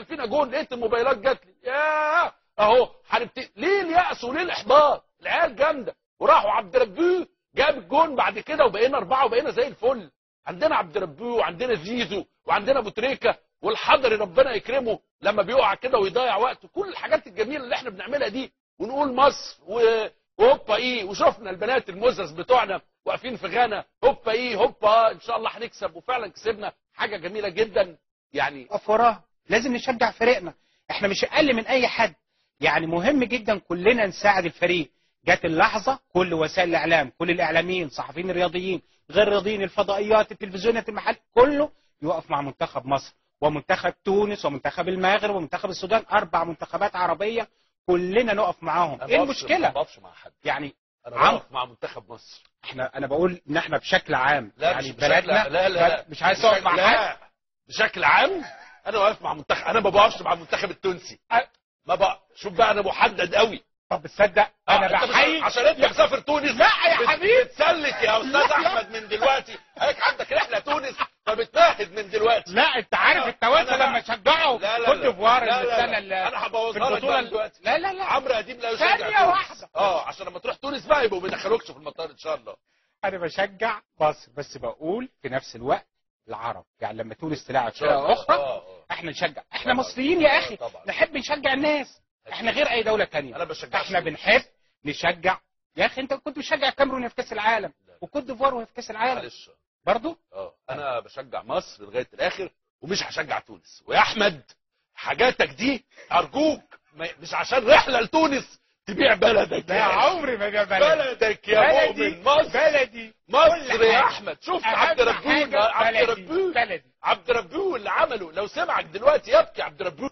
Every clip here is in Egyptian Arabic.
فينا جون لقيت الموبايلات جات لي ياه اهو هنبتدي ليه اليأس وليه الاحباط العيال جامده وراحوا عبد ربيه جاب الجون بعد كده وبقينا اربعه وبقينا زي الفل عندنا عبد ربيه وعندنا زيزو وعندنا ابو تريكه والحضري ربنا يكرمه لما بيقع كده ويضيع وقته كل الحاجات الجميله اللي احنا بنعملها دي ونقول مصر و- وهوبا ايه وشفنا البنات المزز بتوعنا واقفين في غانا هوبا ايه هوبا ان شاء الله هنكسب وفعلا كسبنا حاجه جميله جدا يعني نقف وراها لازم نشجع فريقنا احنا مش اقل من اي حد يعني مهم جدا كلنا نساعد الفريق جت اللحظه كل وسائل الاعلام كل الاعلاميين صحفيين الرياضيين غير الرياضيين الفضائيات التلفزيونات المحل كله يقف مع منتخب مصر ومنتخب تونس ومنتخب المغرب ومنتخب السودان اربع منتخبات عربيه كلنا نقف معاهم أنا ايه ما بقفش- المشكله ما بقفش مع حد يعني انا عم- بقف مع منتخب مصر احنا انا بقول ان احنا بشكل عام لا يعني مش بشكل بلدنا لا لا لا مش عايز تقف بشكل- مع حد لا بشكل عام انا واقف مع منتخب انا ما بقفش مع المنتخب التونسي ما بقى شوف بقى انا محدد قوي طب تصدق انا آه، أنت بحيي مش- عشان انت مسافر تونس لا يا بت- حبيبي. بتسلك يا استاذ لا. احمد من دلوقتي هيك عندك رحله تونس فبتمهد من دلوقتي لا انت عارف أنا- التوانسه أنا لا. لما شجعوا لا لا كوت لا. ديفوار لا لا لا. السنه اللي انا في هبوظها لك البطوله بقى ال- دلوقتي لا لا لا عمرو اديب لا يشجع ثانية تونس. واحدة. اه عشان لما تروح تونس بقى يبقوا ما يدخلوكش في المطار ان شاء الله انا بشجع مصر بس بقول في نفس الوقت العرب يعني لما تونس تلعب شاء الله. فرقه اخرى آه، آه. احنا نشجع احنا طبعاً. مصريين يا آه، اخي طبعاً. نحب نشجع الناس احنا غير اي دوله تانية انا بشجع احنا بنحب نشجع يا اخي انت كنت بتشجع الكاميرون وهي في كاس العالم وكوت ديفوار وهي في كاس العالم معلش برضو اه انا بشجع مصر لغايه الاخر ومش هشجع تونس ويا احمد حاجاتك دي ارجوك ما- مش عشان رحله لتونس تبيع بلدك لا يا أخي. عمري ما جاب بلدي بلدك يا بلدي مؤمن مصر بلدي مصر كل يا حاجة. احمد شفت أهم عبد ربوه حاجة عبد بلدي. ربوه بلدي عبد ربوه اللي عمله لو سمعك دلوقتي يبكي عبد ربوه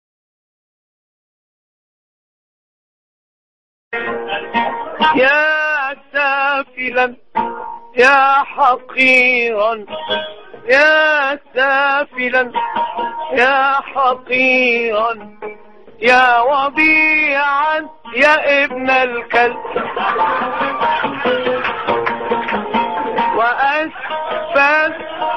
يا سافلا يا حقيرا يا سافلا يا حقيرا يا وضيعا يا ابن الكلب وأسفل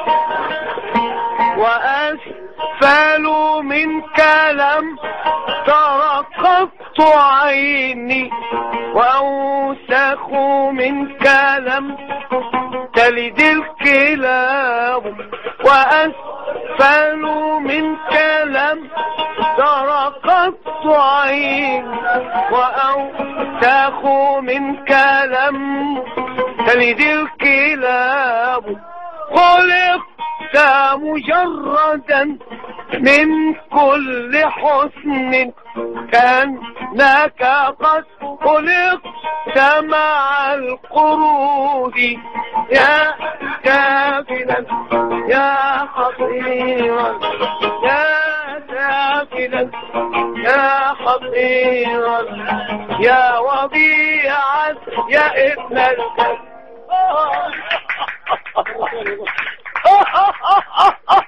وأسفل منك لم ترقبت عيني وأوسخ منك لم تلد الكلاب وأسفل منك لم ترقبت عيني وأوسخ منك لم تلد الكلاب خلقت مجردا من كل حسن كأنك قد خلقت مع القرود يا كافلا يا خطيرا يا سافلا يا خطيرا يا وضيعا يا ابن الكلب